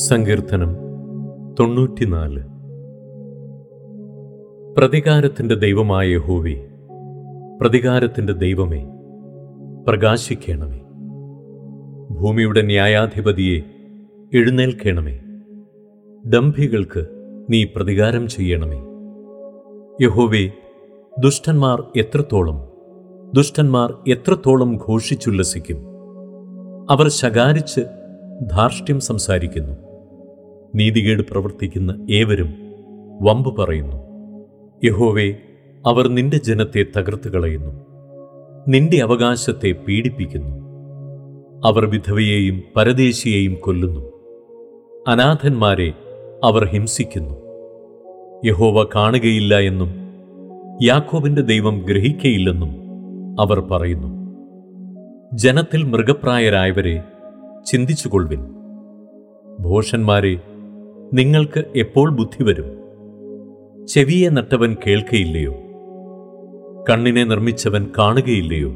സങ്കീർത്തനം തൊണ്ണൂറ്റിനാല് പ്രതികാരത്തിന്റെ ദൈവമായ യഹോവേ പ്രതികാരത്തിന്റെ ദൈവമേ പ്രകാശിക്കണമേ ഭൂമിയുടെ ന്യായാധിപതിയെ എഴുന്നേൽക്കണമേ ദംഭികൾക്ക് നീ പ്രതികാരം ചെയ്യണമേ യഹോവേ ദുഷ്ടന്മാർ എത്രത്തോളം ദുഷ്ടന്മാർ എത്രത്തോളം ഘോഷിച്ചുല്ലസിക്കും അവർ ശകാരിച്ച് ധാർഷ്ട്യം സംസാരിക്കുന്നു നീതികേട് പ്രവർത്തിക്കുന്ന ഏവരും വമ്പ് പറയുന്നു യഹോവേ അവർ നിന്റെ ജനത്തെ തകർത്ത് കളയുന്നു നിന്റെ അവകാശത്തെ പീഡിപ്പിക്കുന്നു അവർ വിധവയെയും പരദേശിയെയും കൊല്ലുന്നു അനാഥന്മാരെ അവർ ഹിംസിക്കുന്നു യഹോവ കാണുകയില്ല എന്നും യാക്കോബിന്റെ ദൈവം ഗ്രഹിക്കയില്ലെന്നും അവർ പറയുന്നു ജനത്തിൽ മൃഗപ്രായരായവരെ ചിന്തിച്ചുകൊള്ളുവിൻ ഭോഷന്മാരെ നിങ്ങൾക്ക് എപ്പോൾ ബുദ്ധി വരും ചെവിയെ നട്ടവൻ കേൾക്കയില്ലയോ കണ്ണിനെ നിർമ്മിച്ചവൻ കാണുകയില്ലയോ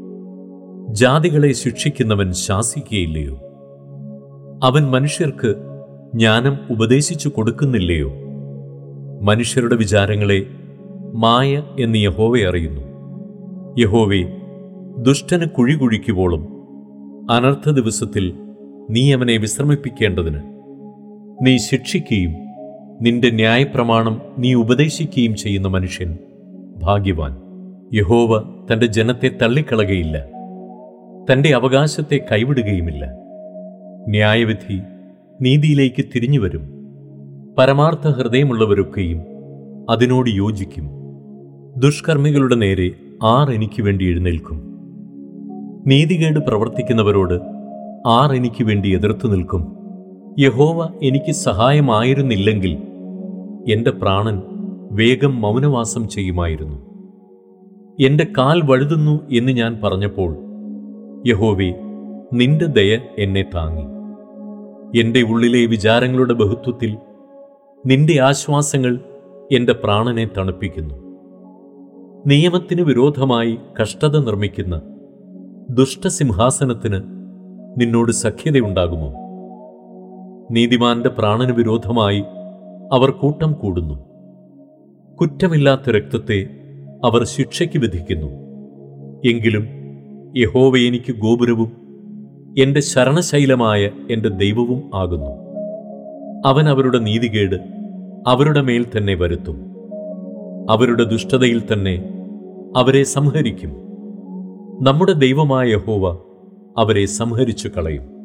ജാതികളെ ശിക്ഷിക്കുന്നവൻ ശാസിക്കുകയില്ലയോ അവൻ മനുഷ്യർക്ക് ജ്ഞാനം ഉപദേശിച്ചു കൊടുക്കുന്നില്ലയോ മനുഷ്യരുടെ വിചാരങ്ങളെ മായ എന്ന് യഹോവെ അറിയുന്നു യഹോവേ ദുഷ്ടന് കുഴി കുഴിക്കുവോളും അനർത്ഥ ദിവസത്തിൽ നീ അവനെ വിശ്രമിപ്പിക്കേണ്ടതിന് നീ ശിക്ഷിക്കുകയും നിന്റെ ന്യായപ്രമാണം നീ ഉപദേശിക്കുകയും ചെയ്യുന്ന മനുഷ്യൻ ഭാഗ്യവാൻ യഹോവ തന്റെ ജനത്തെ തള്ളിക്കളകയില്ല തന്റെ അവകാശത്തെ കൈവിടുകയുമില്ല ന്യായവിധി നീതിയിലേക്ക് തിരിഞ്ഞുവരും പരമാർത്ഥ ഹൃദയമുള്ളവരൊക്കെയും അതിനോട് യോജിക്കും ദുഷ്കർമ്മികളുടെ നേരെ ആർ എനിക്ക് വേണ്ടി എഴുന്നേൽക്കും നീതികേട് പ്രവർത്തിക്കുന്നവരോട് ആർ എനിക്ക് വേണ്ടി എതിർത്തു നിൽക്കും യഹോവ എനിക്ക് സഹായമായിരുന്നില്ലെങ്കിൽ എന്റെ പ്രാണൻ വേഗം മൗനവാസം ചെയ്യുമായിരുന്നു എന്റെ കാൽ വഴുതുന്നു എന്ന് ഞാൻ പറഞ്ഞപ്പോൾ യഹോവേ നിന്റെ ദയ എന്നെ താങ്ങി എന്റെ ഉള്ളിലെ വിചാരങ്ങളുടെ ബഹുത്വത്തിൽ നിന്റെ ആശ്വാസങ്ങൾ എന്റെ പ്രാണനെ തണുപ്പിക്കുന്നു നിയമത്തിന് വിരോധമായി കഷ്ടത നിർമ്മിക്കുന്ന ദുഷ്ടസിംഹാസനത്തിന് നിന്നോട് സഖ്യതയുണ്ടാകുമോ നീതിമാന്റെ പ്രാണന് വിരോധമായി അവർ കൂട്ടം കൂടുന്നു കുറ്റമില്ലാത്ത രക്തത്തെ അവർ ശിക്ഷയ്ക്ക് വിധിക്കുന്നു എങ്കിലും യഹോവ എനിക്ക് ഗോപുരവും എന്റെ ശരണശൈലമായ എന്റെ ദൈവവും ആകുന്നു അവൻ അവരുടെ നീതികേട് അവരുടെ മേൽ തന്നെ വരുത്തും അവരുടെ ദുഷ്ടതയിൽ തന്നെ അവരെ സംഹരിക്കും നമ്മുടെ ദൈവമായ യഹോവ അവരെ സംഹരിച്ചു കളയും